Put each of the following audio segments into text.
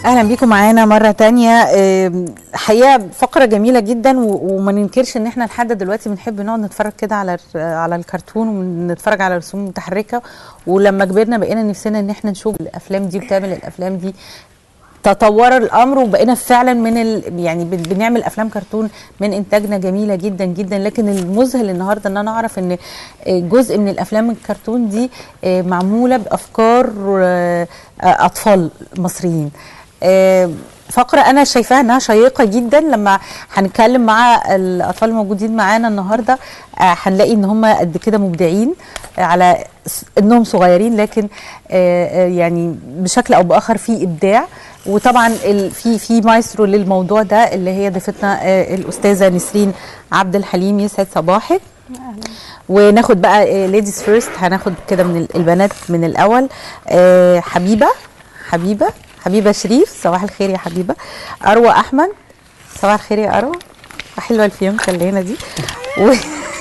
اهلا بيكم معانا مره تانية آم، حقيقه فقره جميله جدا و- وما ننكرش ان احنا لحد دلوقتي بنحب نقعد نتفرج كده على الر- على الكرتون ونتفرج على رسوم متحركه ولما كبرنا بقينا نفسنا ان احنا نشوف الافلام دي وتعمل الافلام دي تطور الامر وبقينا فعلا من ال... يعني بن- بنعمل افلام كرتون من انتاجنا جميله جدا جدا لكن المذهل النهارده ان انا اعرف ان جزء من الافلام الكرتون دي آه، معموله بافكار آه، آه، اطفال مصريين آه، فقرة أنا شايفاها إنها شيقة جدا لما هنتكلم مع الأطفال الموجودين معانا النهاردة آه، هنلاقي إن هم قد كده مبدعين آه، على س- إنهم صغيرين لكن آه، آه، يعني بشكل أو بآخر في إبداع وطبعا ال- في في مايسترو للموضوع ده اللي هي ضيفتنا آه، الأستاذة نسرين عبد الحليم يسعد صباحك وناخد بقى ليديز فيرست هناخد كده من ال- البنات من الأول آه، حبيبة حبيبة حبيبة شريف صباح الخير يا حبيبة أروى أحمد صباح الخير يا أروى حلوة الفيونكة اللي هنا دي و...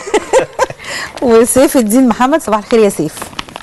وسيف الدين محمد صباح الخير يا سيف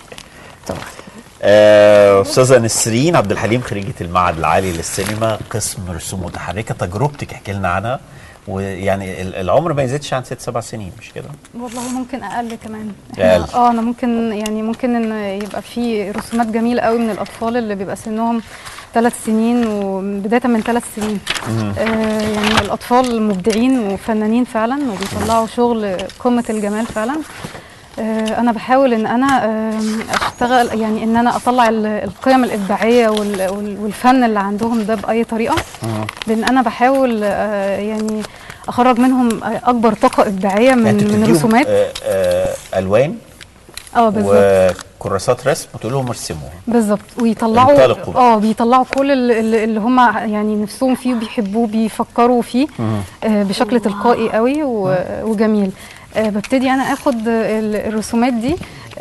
آه، استاذه نسرين عبد الحليم خريجه المعهد العالي للسينما قسم رسوم متحركه تجربتك احكي لنا عنها ويعني ال- العمر ما يزيدش عن ست سبع سنين مش كده؟ والله ممكن اقل كمان أقل. إحنا- اه انا ممكن يعني ممكن ان يبقى في رسومات جميله قوي من الاطفال اللي بيبقى سنهم ثلاث سنين وبدايه من ثلاث سنين آه يعني الاطفال مبدعين وفنانين فعلا وبيطلعوا شغل قمه الجمال فعلا آه انا بحاول ان انا آه اشتغل يعني ان انا اطلع ال- القيم الابداعيه وال- وال- والفن اللي عندهم ده باي طريقه بان انا بحاول آه يعني اخرج منهم اكبر طاقه ابداعيه من يعني انت من بتديهم رسومات آه، آه، الوان اه بالظبط وكراسات رسم وتقول لهم ارسموا بالظبط ويطلعوا انطلقوا بقى. اه بيطلعوا كل ال- ال- اللي هم يعني نفسهم فيه وبيحبوه بيفكروا فيه آه بشكل تلقائي قوي و- وجميل آه ببتدي انا اخد ال- الرسومات دي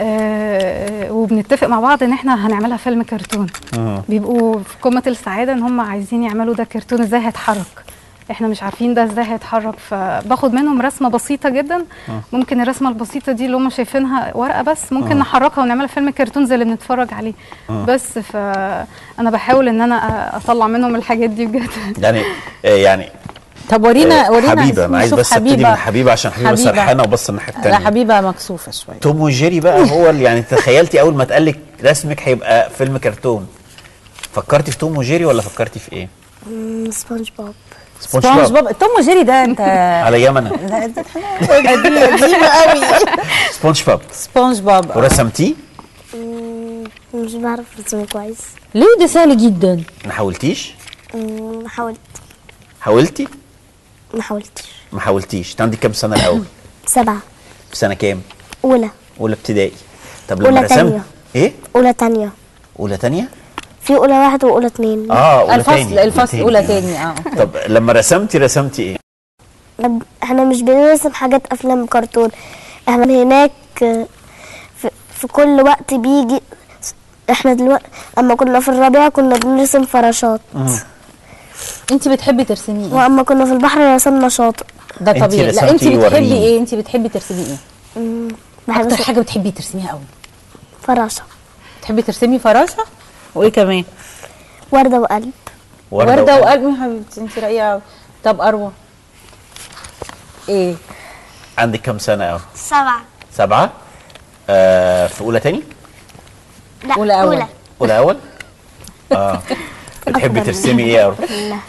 آه وبنتفق مع بعض ان احنا هنعملها فيلم كرتون بيبقوا في قمه السعاده ان هم عايزين يعملوا ده كرتون ازاي هيتحرك احنا مش عارفين ده ازاي هيتحرك فباخد منهم رسمه بسيطه جدا ممكن الرسمه البسيطه دي اللي هم شايفينها ورقه بس ممكن نحركها ونعملها فيلم كرتون زي اللي بنتفرج عليه بس فانا بحاول ان انا أ- اطلع منهم الحاجات دي بجد يعني آه، يعني طب ورينا آه، ورينا حبيبه انا عايز نشوف بس ابتدي من حبيبه عشان حبيبه, حبيبة. سرحانه وبص الناحيه لا الثانيه حبيبة مكسوفة شوية توم وجيري بقى هو اللي يعني تخيلتي اول ما اتقال لك رسمك هيبقى فيلم كرتون فكرتي في توم وجيري ولا فكرتي في ايه؟ مم، سبونج بوب سبونج سبونج بوب بوب توم وجيري ده انت على ايام انا لا، ده إحنا قديمة قوي سبونج بوب سبونج بوب آه. ورسمتيه؟ مم، مش بعرف ارسم كويس ليه ده سهل جدا ما حاولتيش؟ مم، حاولت حاولتي؟ ما حاولتش ما حاولتيش انت عندك كام سنه الاول؟ سبعة في سنه كام؟ أولى اولى ابتدائي طب لما أولى رسمت تانية. ايه؟ أولى تانية اولى تانية؟ في أولى واحد وأولى اتنين اه اولى الفصل تاني الفصل اولى تاني اه طب لما رسمتي رسمتي ايه؟ طب احنا مش بنرسم حاجات أفلام كرتون احنا هناك آه، في, في كل وقت بيجي احنا دلوقتي اما كنا في الربيع كنا بنرسم فراشات انت بتحبي ترسمي ايه واما كنا في البحر رسمنا شاطئ ده انتي طبيعي لا رسمتي انت إيه؟ بتحبي وريني. ايه انت بتحبي ترسمي ايه مم، بحب اكتر أرسم حاجه بتحبي ترسميها قوي فراشة بتحبي ترسمي فراشه وايه كمان وردة وقلب ورده وقلب يا حبيبتي انت رقيقه قوي طب اروى ايه عندك كام سنه اهو؟ سبعة سبعه آه في اولى تاني؟ لا أولى أول. اولى اول؟ اه بتحبي ترسمي ايه يا أروى؟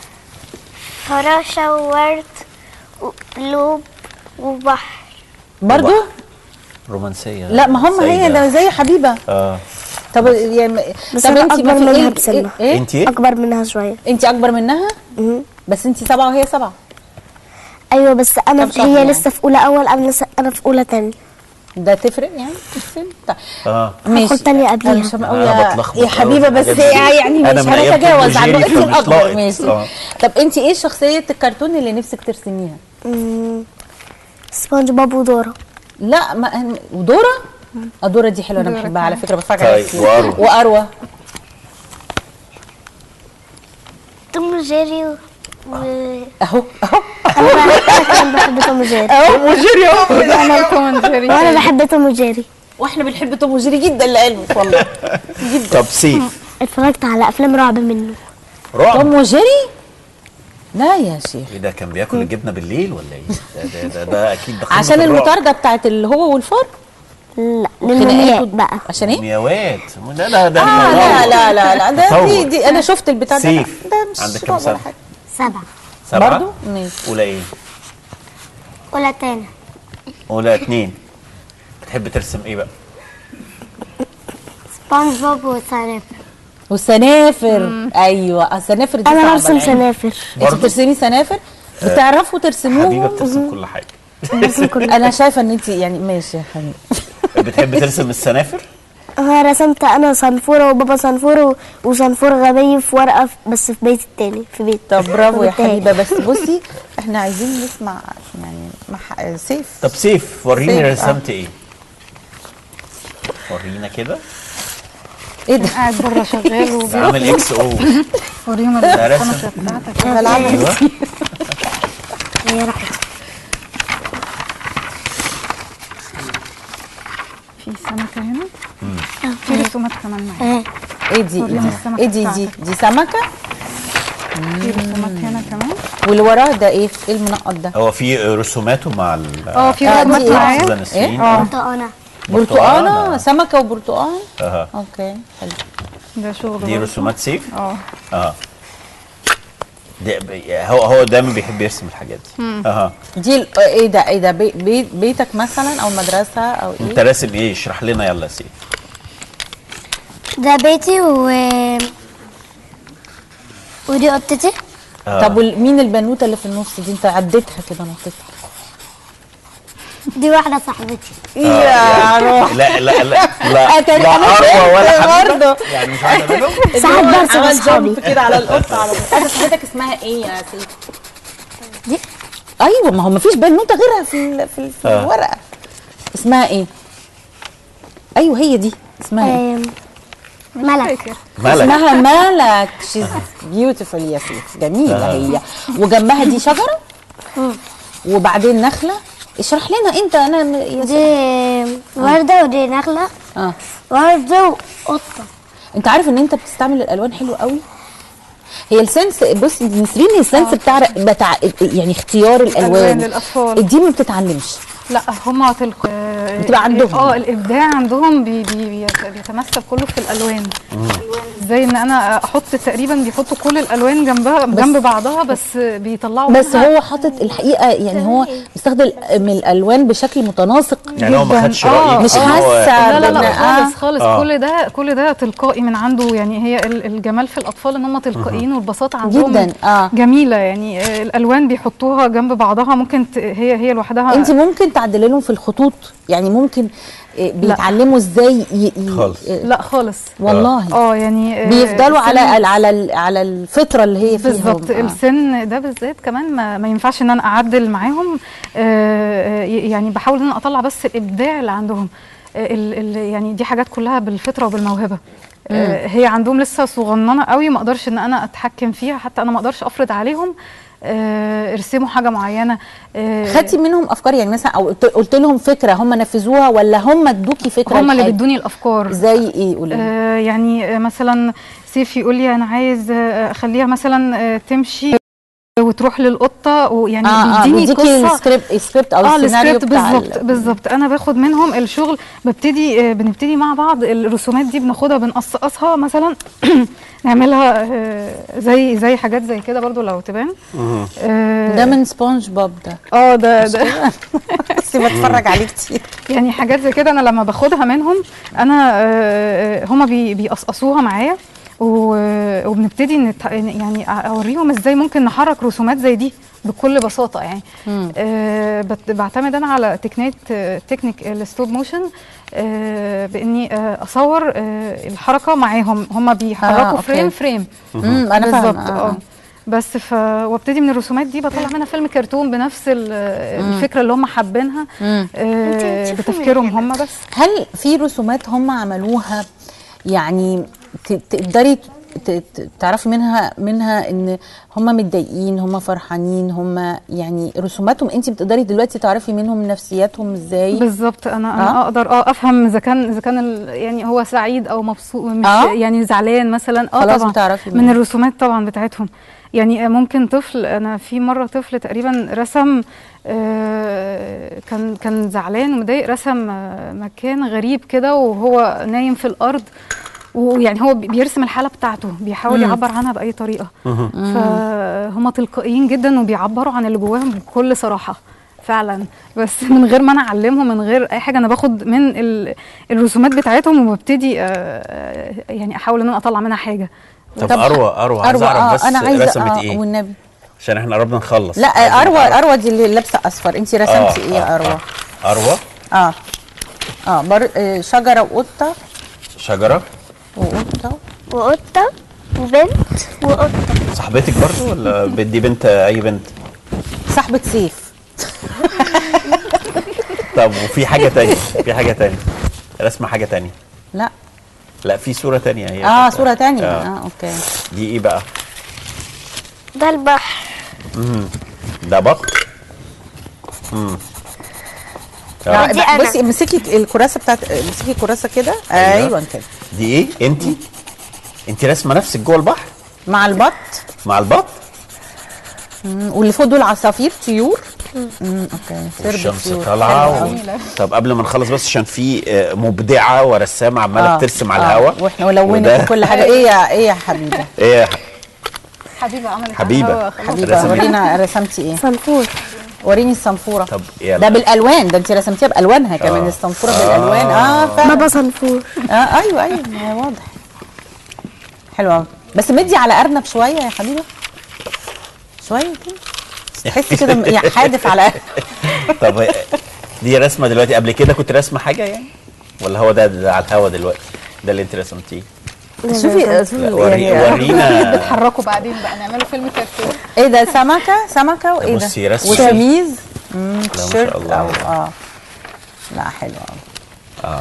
فراشة وورد وقلوب وبحر برضو رومانسيه لا ما هم هي سيدة. ده زي حبيبه اه طب يعني بس طب أنا انت أكبر ما في منها ايه بسنة. ايه, إيه؟ انت ايه؟ أكبر منها شوية انت اكبر منها مم. بس انت سبعه وهي سبعه ايوه بس انا كم شهر هي يعني؟ لسه في اولى اول انا لسه انا في اولى تاني ده تفرق يعني في السن طيب اه هاخد تانية قبليها. أنا مش هبقى أقول أنا يا- بتلخبط يا أوي حبيبه في بس الحاجات دي. يعني أنا مش من أيام هنتجاوز توم عن وجيري نقطه فمش الأكبر لاقط. ماشي آه. طب انت ايه شخصيه الكرتون اللي نفسك ترسميها مم. سبونج بوب ودورا لا ما ودورة اه دورة دي حلوه انا دورة بحبها على كمان. فكره بتفرج عليها طيب، كتير وأروى؟ واروى توم وجيري و... اهو اهو انا بحب توم وجيري اهو وجيري اهو انا توم جيري وانا بحب توم وجيري واحنا بنحب توم وجيري جدا لعلمك والله طب سيف اتفرجت على افلام رعب منه رعب توم وجيري لا يا شيخ ايه ده كان بياكل الجبنه بالليل ولا ايه؟ ده ده, ده, ده اكيد ده قمة عشان الرعب. المطارده بتاعت اللي هو والفار لا خناقات للمومياء و- بقى عشان ايه؟ مياوات لا لا ده آه لا لا لا لا ده تطور. دي, دي انا شفت البتاع ده سيف. ده مش عندك كام رعب ولا سنة؟ حاجه سبعة سبعة برضو؟ ماشي اولى ايه؟ أولى تاني اولى اتنين بتحب ترسم ايه بقى؟ سبونج بوب وسنافر والسنافر ايوه السنافر دي انا صعبة برسم العين. سنافر انت برضو؟ بترسمي سنافر بتعرفوا حبيبه ترسموهم بترسم كل حاجه برسم كل انا شايفه ان انت يعني ماشي يا حبيبي بتحب ترسم السنافر؟ انا رسمت انا صنفوره وبابا صنفوره و- وصنفور غبي في ورقه في- بس في بيت التاني في بيت طب برافو يا وبالتالي- حبيبه بس بصي احنا عايزين نسمع يعني مع سيف طب سيف وريني سيف، آه. رسمت ايه؟ ورينا كده ايه ده؟ قاعد بره شغال عامل اكس او وبيوريهم ده الفرنسا رسم. بتاعتك انا بلعب ايوه هي راحت في سمكه هنا في رسومات كمان معايا ايه دي؟ وريني ايه السمكة دي؟ ايه دي دي؟ بتاعتك. دي سمكه في رسومات هنا كمان واللي وراه ده ايه؟ ايه المنقط ده؟ هو في رسوماته مع ال اه في آه، رسومات دي إيه؟ معايا سوزان نسرين اه برتقانة برتقانه سمكه وبرتقان اها اوكي حلو ده شغل دي برضه. رسومات سيف اه اه ده ب- هو هو دايما بيحب يرسم الحاجات دي اها دي ال- ايه ده ايه ده بي بي بيتك مثلا او مدرسه او انت ايه؟ راسم ايه اشرح لنا يلا يا سيف ده بيتي و ودي قطتي آه. طب وال- مين البنوته اللي في النص دي انت عديتها كده نطيتها دي واحدة صاحبتي يا روح لا لا لا لا أكل- لا أنا اروى ولا فهمت حبيبه برضه. يعني مش واحده منهم ساعات برسم عمل اصحابي جنب كده على القطه على طول انا صاحبتك اسمها ايه يا سيدي؟ دي ايوه ما هو ما فيش بنوته غيرها في ال- في, ال- في آه. الورقه اسمها ايه؟ ايوه هي دي اسمها ايه؟ آم، ملك مالك اسمها مالك شيز بيوتيفول يا سيف جميله هي وجنبها دي شجره وبعدين نخله اشرح لنا انت انا م- يا سيف. دي وردة ودي نخلة اه وردة وقطة انت عارف ان انت بتستعمل الالوان حلو قوي هي السنس بص نسرين السنس بتاع بتاع يعني اختيار ألوان الالوان للأطفال. دي ما بتتعلمش لا هم تلق بتبقى عندهم. اه الابداع عندهم بي بي بيت- بيتمثل كله في الالوان زي ان انا احط تقريبا بيحطوا كل الالوان جنبها جنب بعضها بس بيطلعوا بس منها هو حاطط الحقيقه يعني هو بيستخدم من الالوان بشكل متناسق يعني هو ما جداً. خدش آه، رايك مش إن هو حاسة لا لا بن- لا آه. خالص خالص آه. كل ده كل ده تلقائي من عنده يعني هي ال- الجمال في الاطفال ان هم تلقائيين والبساطه عندهم جداً، آه. جميله يعني آه، الالوان بيحطوها جنب بعضها ممكن ت- هي هي لوحدها انت ممكن تعدلي لهم في الخطوط يعني ممكن آه، بيتعلموا ازاي ي... ي... خالص. آه، لا خالص والله اه يعني آه، بيفضلوا على السن- ال- على ال- على الفطره اللي هي فيها بالظبط هم. آه. السن ده بالذات كمان ما, ما ينفعش ان انا اعدل معاهم آه، آه، يعني بحاول ان انا اطلع بس الابداع اللي عندهم آه، ال ال يعني دي حاجات كلها بالفطره وبالموهبه آه، هي عندهم لسه صغننه قوي ما اقدرش ان انا اتحكم فيها حتى انا ما اقدرش افرض عليهم آه، ارسموا حاجه معينه آه، خدتي منهم افكار يعني مثلا او قلت- قلت لهم فكره هم نفذوها ولا هم ادوكي فكره هم اللي لحاجة؟ بيدوني الافكار زي ايه قولي لي؟ آه يعني آه، مثلا سيف يقول لي انا عايز آه، اخليها مثلا آه، تمشي وتروح للقطه ويعني اه اه بيديني بيديكي قصه السكريبت السكريبت او اه السيناريو السكريبت بتاع ال- بالظبط بالظبط انا باخد منهم الشغل ببتدي آه، بنبتدي مع بعض الرسومات دي بناخدها بنقصقصها مثلا نعملها آه، زي زي حاجات زي كده برضو لو تبان آه، ده من سبونج بوب ده اه ده ده بس بتفرج عليه كتير يعني حاجات زي كده انا لما باخدها منهم انا آه، هما بي- بيقصقصوها معايا و- وبنبتدي نت... يعني اوريهم ازاي ممكن نحرك رسومات زي دي بكل بساطه يعني آه بت- بعتمد انا على تكنيك تكنيك الستوب موشن آه باني آه اصور آه الحركه معاهم هما بيحركوا أوكي. فريم فريم امم انا بالظبط فاهمه اه بس ف وابتدي من الرسومات دي بطلع منها فيلم كرتون بنفس ال- الفكره اللي هم حابينها مم. آه تشوفي بتفكيرهم هم بس هل في رسومات هم عملوها يعني ت- تقدري ت- ت- تعرفي منها منها ان هم متضايقين هم فرحانين هم يعني رسوماتهم انت بتقدري دلوقتي تعرفي منهم نفسياتهم ازاي بالظبط انا انا آه. اقدر اه افهم اذا كان اذا كان ال- يعني هو سعيد او مبسوط مش آه. يعني زعلان مثلا اه خلاص طبعا بتعرفي من منه. الرسومات طبعا بتاعتهم يعني آه، ممكن طفل انا في مره طفل تقريبا رسم آه، كان كان زعلان ومضايق رسم آه، مكان غريب كده وهو نايم في الارض ويعني هو بي- بيرسم الحاله بتاعته بيحاول يعبر عنها باي طريقه فهم تلقائيين جدا وبيعبروا عن اللي جواهم بكل صراحه فعلا بس من غير ما انا اعلمهم من غير اي حاجه انا باخد من ال- الرسومات بتاعتهم وببتدي آه، آه، يعني احاول ان انا اطلع منها حاجه طب طب اروى اروى عايز اروى اعرف اه بس انا عايزه رسمت اه ايه والنبي عشان احنا قربنا نخلص لا عايزين اروى نعرف. اروى دي اللي لابسه اصفر انت رسمتي ايه يا اروى آه. اروى اه اه بر... آه، شجره وقطه شجره وقطه وقطة وبنت وقطة صاحبتك برضو ولا بدي بنت اي بنت صاحبه سيف طب وفي حاجه تانية في حاجه تانية رسمه حاجه تانية لا لا في صوره تانية هي اه فكرة. صوره تانية آه. اه اوكي دي ايه بقى ده البحر ده بط امم آه، دي أنا. بصي امسكي الكراسه بتاعت امسكي الكراسه كده أيوة. ايوه كده دي ايه انت انت راسمه نفسك جوه البحر مع البط مع البط مم، واللي فوق دول عصافير طيور امم اوكي سرب الشمس طيور. طالعه حلوة و... أوي. طب قبل ما نخلص بس عشان في آه، مبدعه ورسامه عماله آه، بترسم على آه، الهواء واحنا ولونت وده- وكل حاجه ايه يا ايه يا حبيبه ايه يا حبيبه عملت حبيبة. حبيبه رسمت. ورينا رسمتي ايه صنفور وريني الصنفوره طب يلا. ده بالالوان ده انت رسمتيها بالوانها كمان آه. الصنفوره بالالوان اه فعلا بابا صنفور اه ايوه ايوه ما هو واضح حلو قوي بس مدي على ارنب شويه يا حبيبه شويه كده تحسي كده م- يعني حادف على أرنب. طب هي- دي رسمه دلوقتي قبل كده كنت راسمه حاجه يعني ولا هو ده, ده على الهوا دلوقتي ده اللي انت رسمتيه شوفي لا شوفي وري يعني ورينا بتحركوا بعدين بقى نعملوا فيلم كرتون ايه ده سمكه سمكه وايه ده بصي رسمة. وشميز امم لا، ما تيشيرت شاء الله. أو اه لا حلو قوي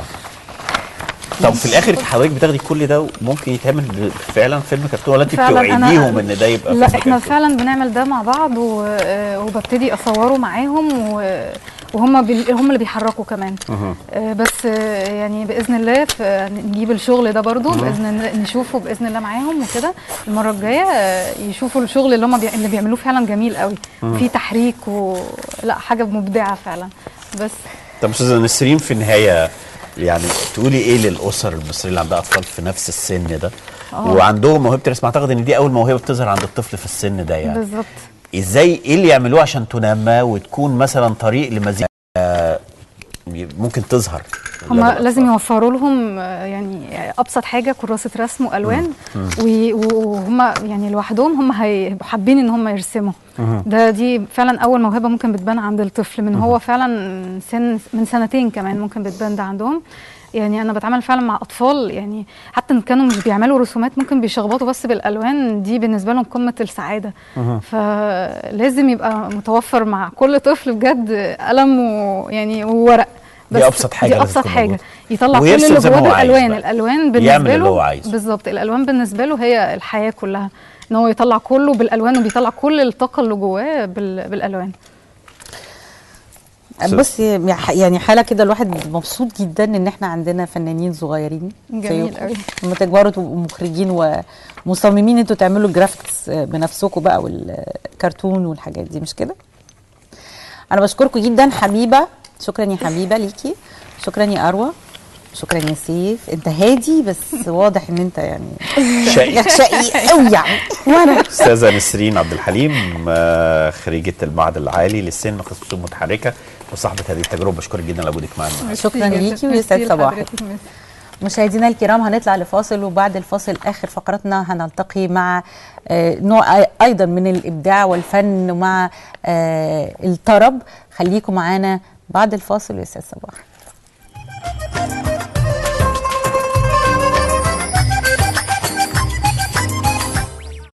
طب في الاخر حضرتك بتاخدي كل ده وممكن يتعمل ب- فعلا فيلم كرتون ولا انت فعلاً أنا- بتوعديهم ان ده يبقى لا فيلم احنا كرتون؟ فعلا بنعمل ده مع بعض و- آه، وببتدي اصوره معاهم و- وهم بي- هم اللي بيحركوا كمان آه، بس آه، يعني باذن الله ف- نجيب الشغل ده برضو باذن الله نشوفه باذن الله معاهم وكده المره الجايه آه، يشوفوا الشغل اللي هم بي... اللي بيعملوه فعلا جميل قوي في تحريك و لا حاجه مبدعه فعلا بس طب استاذه نسرين في النهايه يعني تقولي ايه للاسر المصريه اللي عندها اطفال في نفس السن ده وعندهم موهبه الرسم اعتقد ان دي اول موهبه بتظهر عند الطفل في السن ده يعني بالظبط ازاي ايه اللي يعملوه عشان تنمى وتكون مثلا طريق لمزيد آه، ممكن تظهر هم لدى لازم الأطفال. يوفروا لهم آه، يعني ابسط حاجه كراسه رسم والوان وي- وهم يعني لوحدهم هم هيبقوا حابين ان هم يرسموا ده دي فعلا اول موهبه ممكن بتبان عند الطفل من هو فعلا سن من سنتين كمان ممكن بتبان ده عندهم يعني انا بتعامل فعلا مع اطفال يعني حتى ان كانوا مش بيعملوا رسومات ممكن بيشخبطوا بس بالالوان دي بالنسبه لهم قمه السعاده فلازم يبقى متوفر مع كل طفل بجد قلم ويعني وورق دي أبسط حاجة دي لازم ابسط تكون حاجه موجودة. يطلع كل ويرسم اللي زي ما جواه هو عايز بالالوان بقى. الالوان يعمل بالنسبه اللي له هو عايزه. بالظبط الالوان بالنسبه له هي الحياه كلها ان هو يطلع كله بالالوان وبيطلع كل الطاقه اللي جواه بال- بالالوان بصي يعني حاله كده الواحد مبسوط جدا ان احنا عندنا فنانين صغيرين جميل زيكم. قوي. لما تكبروا تبقوا مخرجين ومصممين انتوا تعملوا جرافيكس بنفسكم بقى والكرتون والحاجات دي مش كده انا بشكركم جدا حبيبه شكرا يا حبيبه ليكي شكرا يا اروى شكرا يا سيف انت هادي بس واضح ان انت يعني شقي شقي قوي يعني وانا استاذه نسرين عبد الحليم آه، خريجه المعهد العالي للسينما قسم رسوم متحركه وصاحبه هذه التجربه بشكرك جدا لوجودك معنا شكرا ليكي ويسعد صباحك مشاهدينا الكرام هنطلع لفاصل وبعد الفاصل اخر فقرتنا هنلتقي مع آه، نوع أي- ايضا من الابداع والفن ومع آه، الطرب خليكم معانا بعد الفاصل ويسعد صباحك